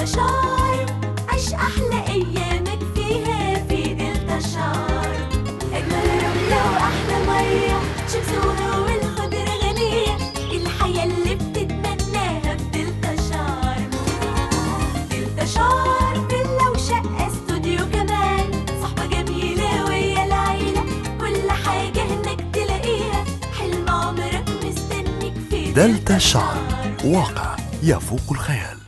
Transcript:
دلتا شارم عيش أحلى أيامك فيها في دلتا شارم أجمل رملة وأحلى مية شمس وهوا والخضرة غنية الحياة اللي بتتمناها في دلتا شارم دلتا شارم فيلا وشقة استوديو كمان صحبة جميلة ويا العيلة كل حاجة هناك تلاقيها حلم عمرك مستنيك في دلتا شعر واقع يفوق الخيال